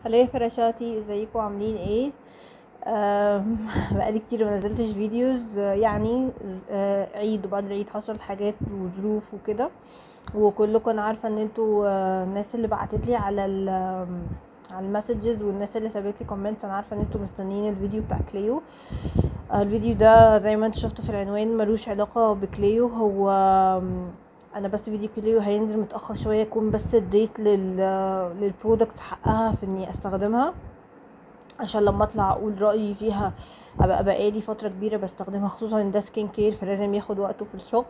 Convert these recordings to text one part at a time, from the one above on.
هلا يا فراشاتي ازيكم عاملين ايه آم، بقالي كتير ما نزلتش فيديوز آه، يعني آه، عيد وبعد العيد حصل حاجات وظروف وكده وكلكم انا عارفه ان انتوا آه، الناس اللي بعتت لي على ال آم، على المسجز والناس اللي سابت لي كومنتس انا عارفه ان انتوا مستنيين الفيديو بتاع كليو آه، الفيديو ده زي ما انتوا شفتوا في العنوان ملوش علاقه بكليو هو آم، انا بس فيديو كليو هينزل متاخر شويه يكون بس اديت لل للبرودكتس حقها في اني استخدمها عشان لما اطلع اقول رايي فيها ابقى بقالي فتره كبيره بستخدمها خصوصا ان ده سكين كير فلازم ياخد وقته في الشغل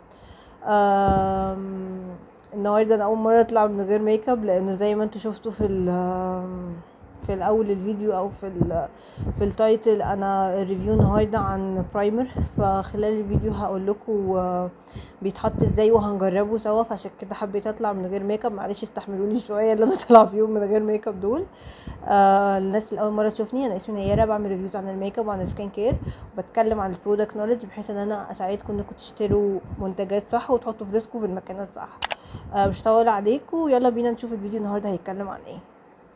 آم، النهارده انا اول مره اطلع من غير ميك اب لانه زي ما انتوا شفتوا في ال- في الاول الفيديو او في ال في التايتل انا الريفيو النهارده عن برايمر فخلال الفيديو هقول لكم بيتحط ازاي وهنجربه سوا فعشان كده حبيت اطلع من غير ميك اب معلش استحملوني شويه اللي انا طالعه فيهم من غير ميك اب دول آه الناس اللي اول مره تشوفني انا اسمي نيره بعمل ريفيوز عن الميك اب وعن السكين كير وبتكلم عن البرودكت نولج بحيث ان انا اساعدكم انكم تشتروا منتجات صح وتحطوا فلوسكم في المكان الصح آه مش هطول عليكم يلا بينا نشوف الفيديو النهارده هيتكلم عن ايه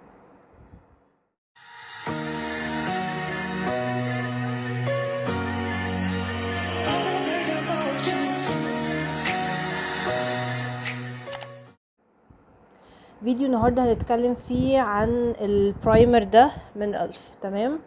فيديو النهارده هنتكلم فيه عن البرايمر ده من الف تمام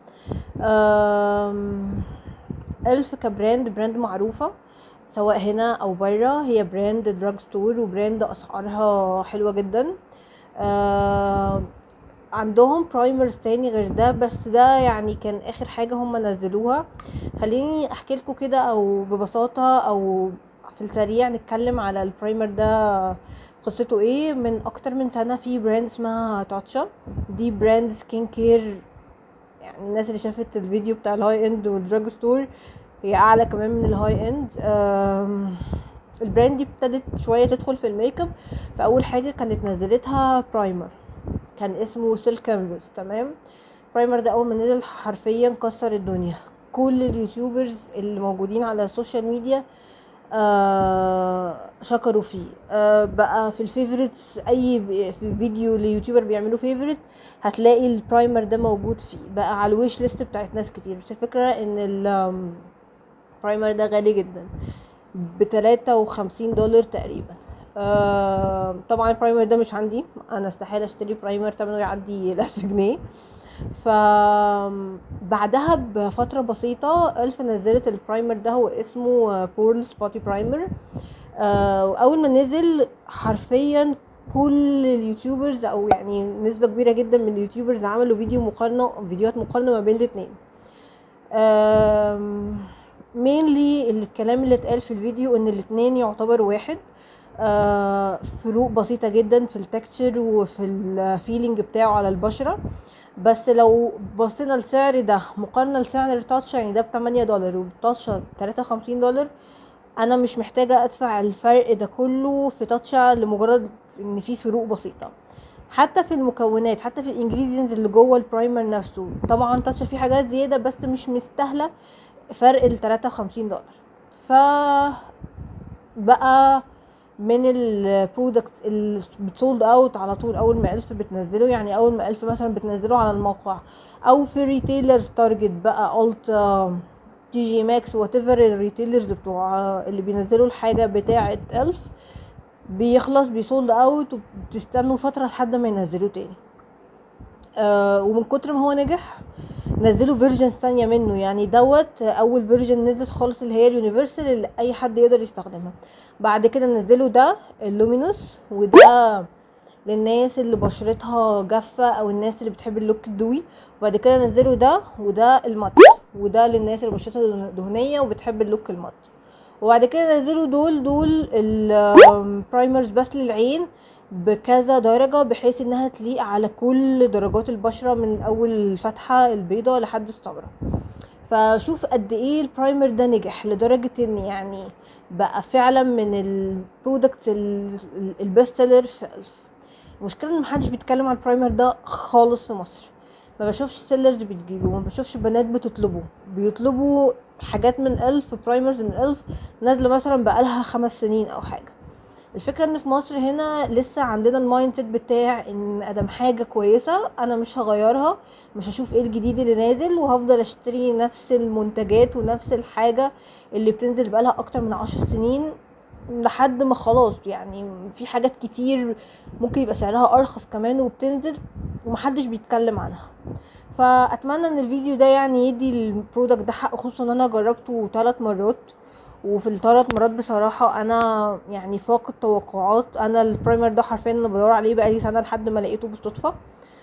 أم، الف كبراند براند معروفه سواء هنا او بره هي براند دراج ستور وبراند اسعارها حلوه جدا أم، عندهم برايمرز تاني غير ده بس ده يعني كان اخر حاجه هم نزلوها خليني احكي لكم كده او ببساطه او في السريع نتكلم على البرايمر ده قصته ايه من اكتر من سنه في براند اسمها تاتشا دي براند سكين كير يعني الناس اللي شافت الفيديو بتاع الهاي اند والدراج ستور هي اعلى كمان من الهاي اند أم، البراند دي ابتدت شويه تدخل في الميك اب فاول حاجه كانت نزلتها برايمر كان اسمه سيل كانفاس تمام برايمر ده اول ما نزل حرفيا كسر الدنيا كل اليوتيوبرز اللي موجودين على السوشيال ميديا آه شكروا فيه آه بقى في الفيفوريتس اي في- في فيديو ليوتيوبر بيعملوا فيفوريت هتلاقي البرايمر ده موجود فيه بقى على الويش ليست بتاعت ناس كتير بس الفكره ان البرايمر ده غالي جدا بتلاتة وخمسين دولار تقريبا آه طبعا البرايمر ده مش عندي انا استحاله اشتري برايمر تمنه يعدي الالف جنيه ف بعدها بفترة بسيطة ألف نزلت البرايمر ده هو اسمه بورل سبوتي برايمر أول ما نزل حرفيا كل اليوتيوبرز او يعني نسبة كبيرة جدا من اليوتيوبرز عملوا فيديو مقارنة فيديوهات مقارنة ما بين الاتنين مينلي الكلام اللي اتقال في الفيديو ان الاتنين يعتبر واحد آه، فروق بسيطة جدا في التكتشر وفي الفيلينج بتاعه على البشرة بس لو بصينا لسعر ده مقارنة لسعر التاتشا يعني ده بتمانية دولار وبتاتشا تلاتة وخمسين دولار انا مش محتاجة ادفع الفرق ده كله في تاتشا لمجرد ان في فروق بسيطة حتى في المكونات حتى في الانجريدينتس اللي جوه البرايمر نفسه طبعا تاتشا فيه حاجات زيادة بس مش مستاهلة فرق ال 53 دولار ف بقى من البرودكتس اللي بتسولد اوت على طول اول ما الف بتنزله يعني اول ما الف مثلا بتنزله على الموقع او في ريتيلرز تارجت بقى الت تي جي ماكس وات ايفر الريتيلرز بتوع اللي بينزلوا الحاجه بتاعه الف بيخلص بيسولد اوت وبتستنوا فتره لحد ما ينزلوه تاني آه ومن كتر ما هو نجح نزلوا فيرجنز تانية منه يعني دوت اول فيرجن نزلت خالص اللي هي اليونيفرسال اللي اي حد يقدر يستخدمها بعد كده نزلوا ده اللومينوس وده للناس اللي بشرتها جافة او الناس اللي بتحب اللوك الدوي وبعد كده نزلوا ده وده المات وده للناس اللي بشرتها دهنية وبتحب اللوك المات وبعد كده نزلوا دول دول البرايمرز بس للعين بكذا درجة بحيث انها تليق على كل درجات البشرة من اول الفتحة البيضة لحد السمرة فشوف قد ايه البرايمر ده نجح لدرجة ان يعني بقى فعلا من البرودكتس البيست سيلر في الف المشكلة ان محدش بيتكلم عن البرايمر ده خالص في مصر ما بشوفش سيلرز بتجيبه ما بشوفش بنات بتطلبه بيطلبوا حاجات من الف برايمرز من الف نازلة مثلا بقالها خمس سنين او حاجة الفكره ان في مصر هنا لسه عندنا المايند سيت بتاع ان ادم حاجه كويسه انا مش هغيرها مش هشوف ايه الجديد اللي نازل وهفضل اشتري نفس المنتجات ونفس الحاجه اللي بتنزل بقالها اكتر من عشر سنين لحد ما خلاص يعني في حاجات كتير ممكن يبقى سعرها ارخص كمان وبتنزل ومحدش بيتكلم عنها فاتمنى ان الفيديو ده يعني يدي البرودكت ده حق خصوصا ان انا جربته ثلاث مرات وفي الثلاث مرات بصراحة انا يعني فاق التوقعات انا البرايمر ده حرفيا انا بدور عليه بقالي سنة لحد ما لقيته بالصدفة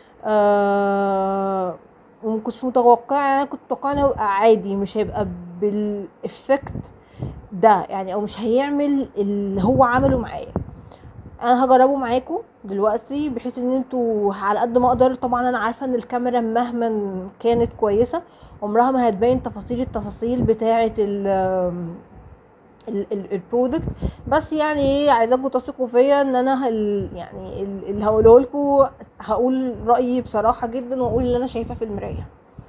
آه ومكنتش متوقعة انا كنت متوقعة انه هيبقى عادي مش هيبقى بالافكت ده يعني او مش هيعمل اللي هو عمله معايا انا هجربه معاكم دلوقتي بحيث ان انتوا على قد ما اقدر طبعا انا عارفه ان الكاميرا مهما كانت كويسه عمرها ما هتبين تفاصيل التفاصيل بتاعه ال البرودكت بس يعني ايه عايزاكم تثقوا فيا ان انا هل يعني ال- اللي هقوله لكم هقول رايي بصراحه جدا واقول اللي انا شايفاه في المرايه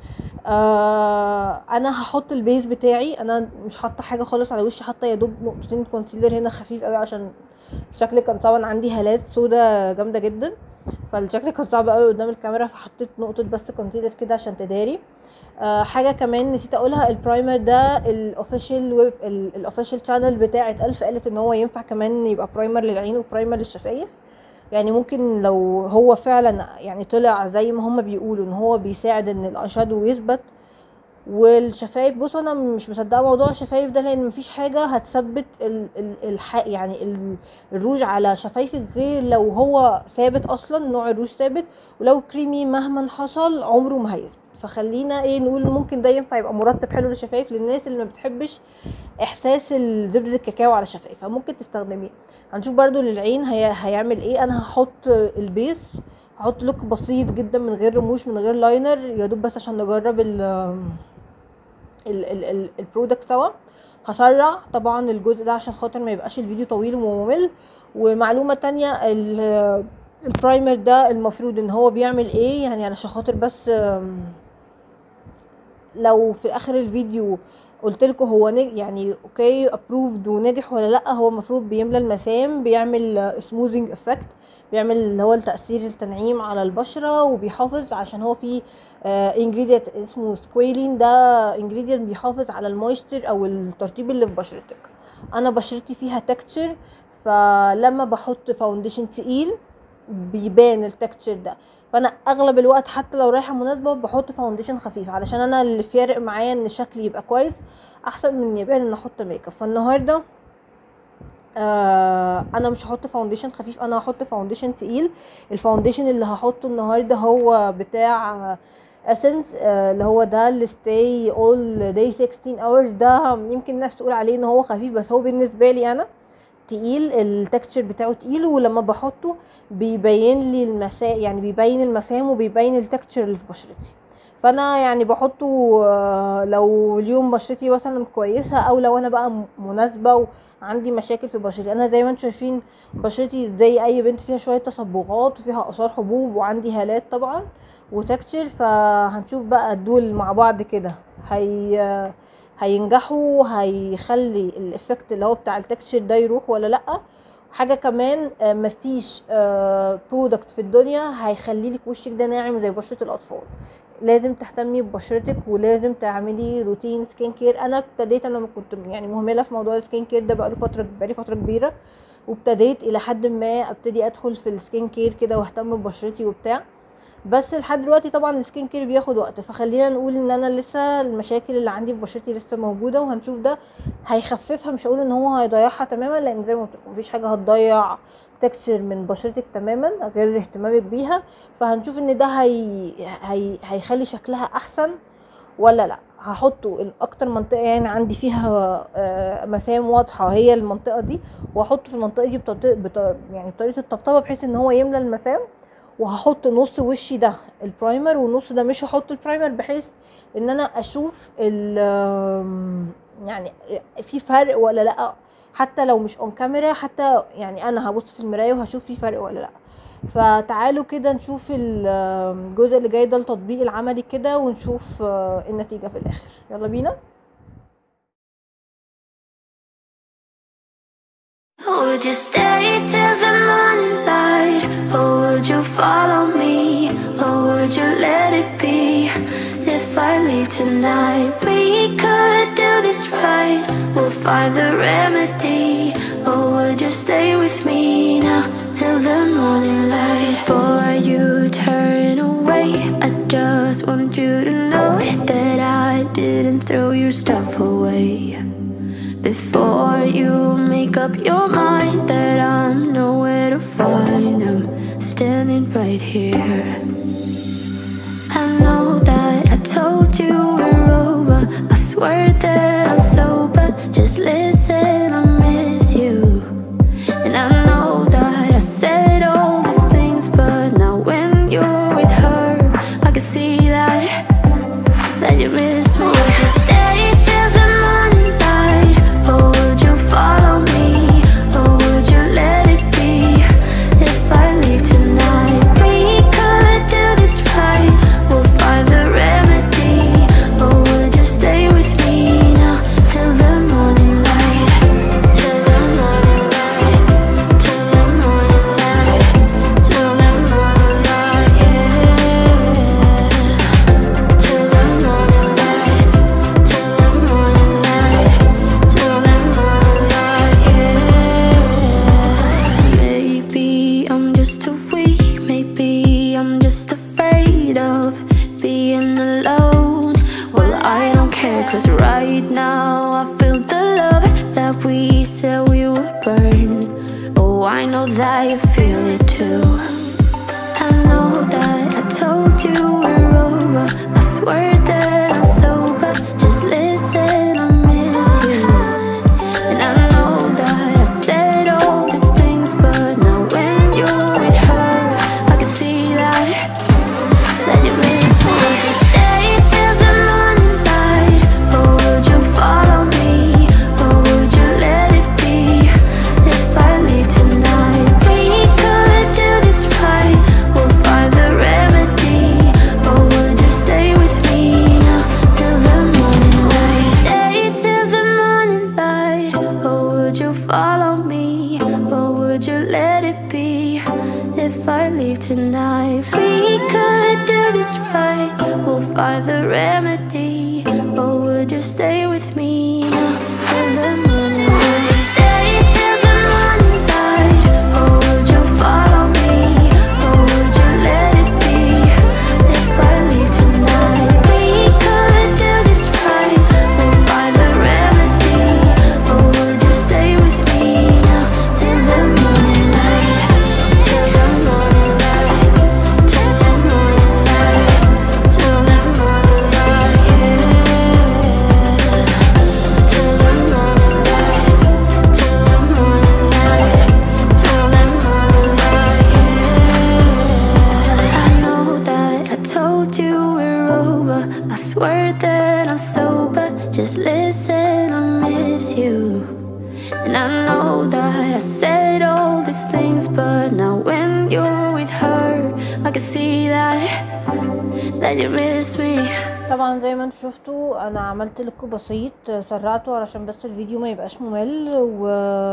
آه انا هحط البيز بتاعي انا مش حاطه حاجه خالص على وشي حاطه يا دوب نقطتين كونسيلر هنا خفيف قوي عشان الشكل كان طبعا عندي هالات سودا جامده جدا فالشكل كان صعب قوي قدام الكاميرا فحطيت نقطه بس كونسيلر كده عشان تداري آه حاجه كمان نسيت اقولها البرايمر ده الاوفيشال ويب الاوفيشال شانل بتاعه الف قالت ان هو ينفع كمان يبقى برايمر للعين وبرايمر للشفايف يعني ممكن لو هو فعلا يعني طلع زي ما هما بيقولوا ان هو بيساعد ان الاي شادو يثبت والشفايف بص انا مش مصدقه موضوع الشفايف ده لان مفيش حاجه هتثبت ال ال الح يعني ال الروج على شفايفك غير لو هو ثابت اصلا نوع الروج ثابت ولو كريمي مهما حصل عمره ما هيثبت فخلينا ايه نقول ممكن ده ينفع يبقى مرطب حلو للشفايف للناس اللي ما بتحبش احساس ال- زبده الكاكاو على شفايفها ممكن تستخدميه هنشوف برضو للعين هي هيعمل ايه انا هحط البيس هحط لوك بسيط جدا من غير رموش من غير لاينر يا دوب بس عشان نجرب ال ال ال ال البرودكت سوا هسرع طبعا الجزء ده عشان خاطر ما يبقاش الفيديو طويل وممل ومعلومة تانية ال- البرايمر ده المفروض ان هو بيعمل ايه يعني علشان خاطر بس آم، لو في اخر الفيديو قلت لكم هو نج... يعني اوكي ابروفد ونجح ولا لا هو المفروض بيملى المسام بيعمل سموزنج افكت بيعمل اللي هو التأثير التنعيم على البشرة وبيحافظ عشان هو في انجريدينت اسمه سكويلين ده انجريدينت بيحافظ على المويستر او الترطيب اللي في بشرتك انا بشرتي فيها تكتشر فلما بحط فاونديشن تقيل بيبان التكتشر ده فانا اغلب الوقت حتى لو رايحه مناسبه بحط فاونديشن خفيف علشان انا اللي فارق معايا ان شكلي يبقى كويس احسن من يبان ان احط ميك اب فالنهارده آه انا مش هحط فاونديشن خفيف انا هحط فاونديشن تقيل الفاونديشن اللي هحطه النهارده هو بتاع اسنس آه اللي هو ده اللي stay all day 16 hours ده يمكن الناس تقول عليه ان هو خفيف بس هو بالنسبه لي انا تقيل التكستشر بتاعه تقيل ولما بحطه بيبين لي المسام يعني بيبين المسام وبيبين التكستشر اللي في بشرتي فانا يعني بحطه آه، لو اليوم بشرتي مثلا كويسه او لو انا بقى م- مناسبه وعندي مشاكل في بشرتي انا زي ما انتم شايفين بشرتي زي اي بنت فيها شويه تصبغات وفيها اثار حبوب وعندي هالات طبعا وتكتشر فهنشوف بقى دول مع بعض كده هي هينجحوا هيخلي الافكت اللي هو بتاع التكتشر ده يروح ولا لا حاجه كمان آه، مفيش برودكت في الدنيا هيخلي لك وشك ده ناعم زي بشره الاطفال لازم تهتمي ببشرتك ولازم تعملي روتين سكين كير انا ابتديت انا كنت يعني مهمله في موضوع السكين كير ده بقاله فتره بقالي فتره كبيره وابتديت الى حد ما ابتدي ادخل في السكين كير كده واهتم ببشرتي وبتاع بس لحد دلوقتي طبعا السكين كير بياخد وقت فخلينا نقول ان انا لسه المشاكل اللي عندي في بشرتي لسه موجوده وهنشوف ده هيخففها مش هقول ان هو هيضيعها تماما لان زي ما قلت لكم مفيش حاجه هتضيع تكسر من بشرتك تماما غير اهتمامك بيها فهنشوف ان ده هي... هي... هيخلي شكلها احسن ولا لا هحطه اكتر منطقه يعني عندي فيها آه، مسام واضحه هي المنطقه دي واحطه في المنطقه دي بطريقه بط... يعني بطريقه الطبطبه بحيث ان هو يملى المسام وهحط نص وشي ده البرايمر والنص ده مش هحط البرايمر بحيث ان انا اشوف ال يعني في فرق ولا لا حتى لو مش اون كاميرا حتى يعني انا هبص في المرايه وهشوف في فرق ولا لا فتعالوا كده نشوف ال- الجزء اللي جاي ده التطبيق العملي كده ونشوف آه، النتيجه في الاخر يلا بينا Oh, would you stay till the morning light? Or would you follow me? Or would you let it be? If I leave tonight, we could do this right. We'll find the remedy. Or would you stay with me now till the morning light? Before you turn away, I just want you to know that I didn't throw your stuff away. Before you make up your mind that I'm nowhere to find, I'm standing right here. I know that I told you we're over. I swear that I'm sober. Just listen, I miss you. And I know that I said all these things, but now when you're with her, I can see that that you miss me. Would you stay till the morning light, or would you follow me, or would you let it be? If I leave tonight, we could do this right. We'll find the remedy, or would you stay with me now till the morning light, till the morning light, till the morning light, till the morning light, yeah. Till the morning light, till the morning light, till the morning light, yeah. Maybe I'm just too weak, maybe I'm just afraid of being alone. Well, I don't care, cause right now I feel the love that we said we would burn. Oh, I know that you feel it too. I know that I told you we're over. I swear that I'm sober. Just listen, I miss you. And I know that I said all these things, but now when you're with her, I can see that that you miss me. Would you stay till the morning light, or would you follow me, or would you let it be? If I leave tonight, we could do this right. We'll find the remedy, or would you stay with me now till the morning light? Stay till the morning light, or would you follow me, or would you let it be? If I leave tonight, we could do this right. We'll find the remedy, or would you stay with me now till the morning? Would you stay till the morning light, or would you follow me, or would you let it be? If I leave tonight, we could do this right. We'll find the remedy, or would you stay with me now till the morning light, till the morning light, till the morning light, till the morning light, yeah. Till the morning light, till the morning light, till the morning light, yeah. I know that I told you we're over. I swear that I'm sober. Just listen, I miss you. And I know that I said all these things, but now when you're with her, I can see that that you miss me. طبعا زي ما انتوا شفتوا انا عملت لكم بسيط سرعته علشان بس الفيديو ما يبقاش ممل و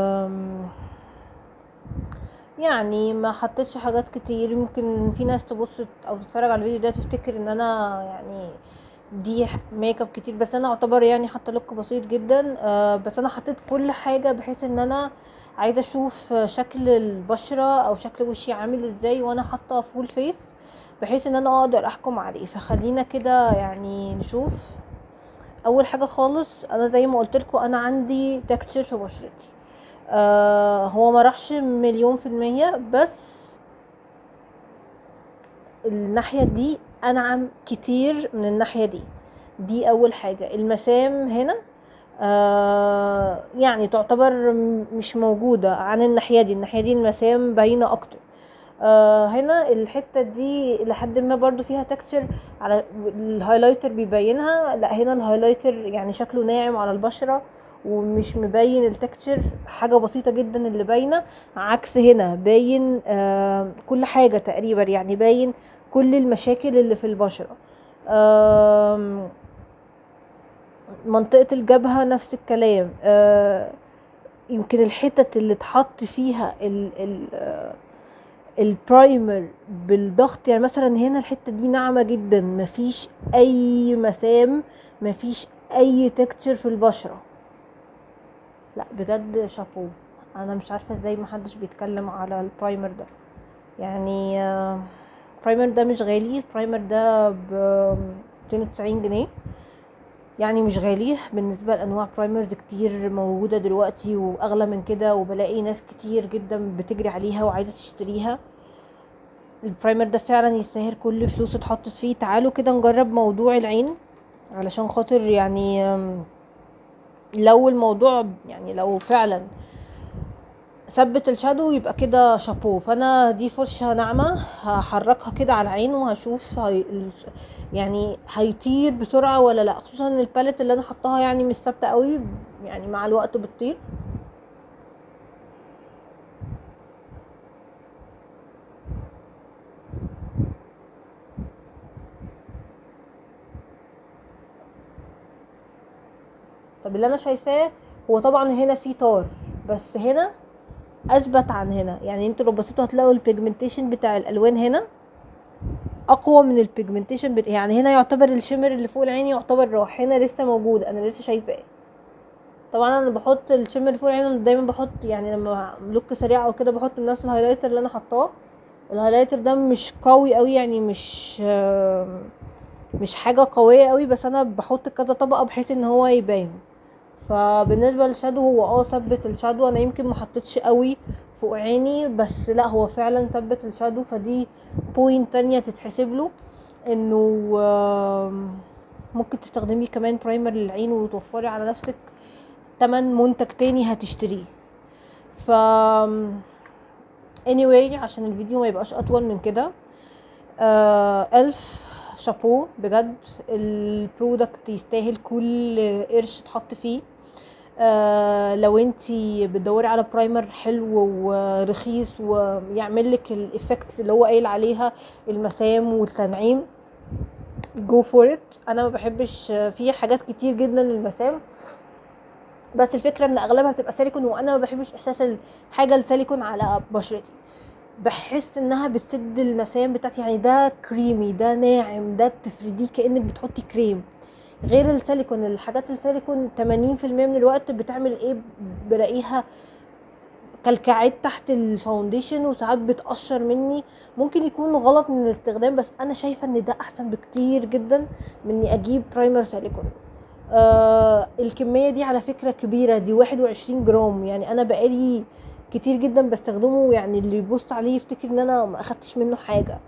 يعني ما حطيتش حاجات كتير ممكن في ناس تبص او تتفرج على الفيديو ده تفتكر ان انا يعني دي ميك اب كتير بس انا اعتبر يعني حاطه لوك بسيط جدا آه بس انا حطيت كل حاجه بحيث ان انا عايزه اشوف شكل البشره او شكل وشي عامل ازاي وانا حاطه فول فيس بحيث ان انا اقدر احكم عليه فخلينا كده يعني نشوف اول حاجه خالص انا زي ما قلت لكم انا عندي تكتشر في بشرتي آه هو ما راحش مليون في المية بس الناحية دي انعم كتير من الناحية دي دي اول حاجة المسام هنا آه يعني تعتبر م- مش موجودة عن الناحية دي الناحية دي المسام باينة اكتر آه هنا الحتة دي لحد ما برضو فيها تكتشر على الهايلايتر بيبينها لا هنا الهايلايتر يعني شكله ناعم على البشرة ومش مبين التكتشر حاجة بسيطة جدا اللي باينة عكس هنا باين آه كل حاجة تقريبا يعني باين كل المشاكل اللي في البشرة آم، منطقة الجبهة نفس الكلام آه، يمكن الحتت اللي اتحط فيها ال ال آه، البرايمر بالضغط يعني مثلا هنا الحته دي ناعمه جدا مفيش اي مسام مفيش اي تكتشر في البشره لا بجد شابو انا مش عارفه ازاي محدش بيتكلم على البرايمر ده يعني آه، البرايمر ده مش غالي البرايمر ده ب 290 جنيه يعني مش غالي بالنسبة لأنواع برايمرز كتير موجودة دلوقتي وأغلى من كده وبلاقي ناس كتير جدا بتجري عليها وعايزة تشتريها البرايمر ده فعلا يستاهل كل فلوس اتحطت فيه تعالوا كده نجرب موضوع العين علشان خاطر يعني آم، لو الموضوع يعني لو فعلا ثبت الشادو يبقى كده شابو فانا دي فرشه ناعمه هحركها كده على العين وهشوف هي ال- يعني هيطير بسرعه ولا لا خصوصا ان الباليت اللي انا حطاها يعني مش ثابته قوي يعني مع الوقت بتطير طب اللي انا شايفاه هو طبعا هنا في طار بس هنا اثبت عن هنا يعني انتوا لو بصيتوا هتلاقوا البيجمنتيشن بتاع الالوان هنا اقوى من البيجمنتيشن بت... يعني هنا يعتبر الشمر اللي فوق العين يعتبر راح هنا لسه موجود انا لسه شايفاه طبعا انا بحط الشمر اللي فوق العين أنا دايما بحط يعني لما لوك سريع او كده بحط نفس الهايلايتر اللي انا حطاه الهايلايتر ده مش قوي قوي يعني مش آم، مش حاجه قويه قوي بس انا بحط كذا طبقه بحيث ان هو يبان فبالنسبه للشادو هو اه ثبت الشادو انا يمكن ما حطيتش قوي فوق عيني بس لا هو فعلا ثبت الشادو فدي بوينت تانية تتحسب له انه آم، ممكن تستخدمي كمان برايمر للعين وتوفري على نفسك تمن منتج تاني هتشتريه ف anyway عشان الفيديو ما يبقاش اطول من كده آه الف شابو بجد البرودكت يستاهل كل قرش اتحط فيه آه لو انتي بتدوري على برايمر حلو ورخيص ويعمل لك الايفكتس اللي هو قايل عليها المسام والتنعيم جو فور ات انا ما بحبش في حاجات كتير جدا للمسام بس الفكره ان اغلبها بتبقى سيليكون وانا ما بحبش احساس الحاجه السيليكون على بشرتي بحس انها بتسد المسام بتاعتي يعني ده كريمي ده ناعم ده تفرديه كانك بتحطي كريم غير السيليكون الحاجات السيليكون 80% من الوقت بتعمل ايه بلاقيها كلكعات تحت الفاونديشن وساعات بتقشر مني ممكن يكون غلط من الاستخدام بس انا شايفه ان ده احسن بكتير جدا من اني اجيب برايمر سيليكون آه الكميه دي على فكره كبيره دي 21 جرام يعني انا بقالي كتير جدا بستخدمه يعني اللي يبص عليه يفتكر ان انا ما اخدتش منه حاجه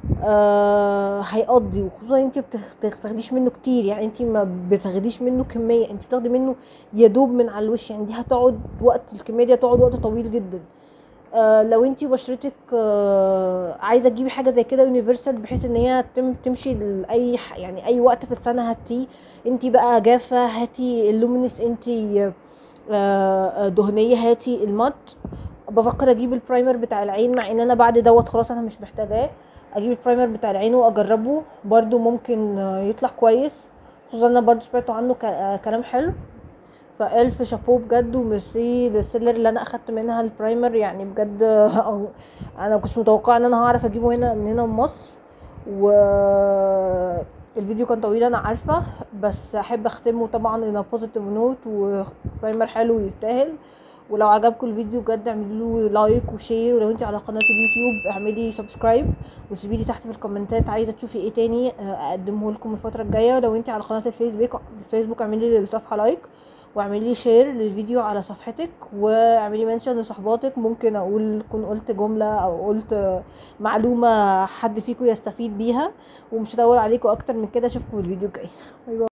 آه هيقضي وخصوصا انت بتاخديش منه كتير يعني انت ما بتاخديش منه كميه انت بتاخدي منه يا دوب من على الوش يعني دي هتقعد وقت الكميه دي هتقعد وقت طويل جدا آه لو انت بشرتك آه عايزه تجيبي حاجه زي كده يونيفرسال بحيث ان هي تم تمشي لاي ح- يعني اي وقت في السنه هاتيه انت بقى جافه هاتي اللومينس انت آه دهنيه هاتي المات بفكر اجيب البرايمر بتاع العين مع ان انا بعد دوت خلاص انا مش محتاجاه اجيب البرايمر بتاع العين واجربه برضو ممكن آه، يطلع كويس خصوصا انا برضو سمعت عنه ك- آه، كلام حلو فالف شابو بجد وميرسي للسيلر اللي انا اخدت منها البرايمر يعني بجد آه، انا مكنتش متوقعه ان انا هعرف اجيبه هنا من هنا من مصر و الفيديو كان طويل انا عارفه بس احب اختمه طبعا ان بوزيتيف نوت وبرايمر حلو يستاهل ولو عجبكم الفيديو بجد اعملوا له لايك وشير ولو انت على قناه اليوتيوب اعملي سبسكرايب وسيبي لي تحت في الكومنتات عايزه تشوفي ايه تاني آه، اقدمه لكم الفتره الجايه ولو انت على قناه الفيسبوك الفيسبوك اعملي للصفحه لايك واعملي شير للفيديو على صفحتك واعملي منشن لصحباتك ممكن اقول كون قلت جمله او قلت معلومه حد فيكم يستفيد بيها ومش هدور عليكم اكتر من كده اشوفكم في الفيديو الجاي باي باي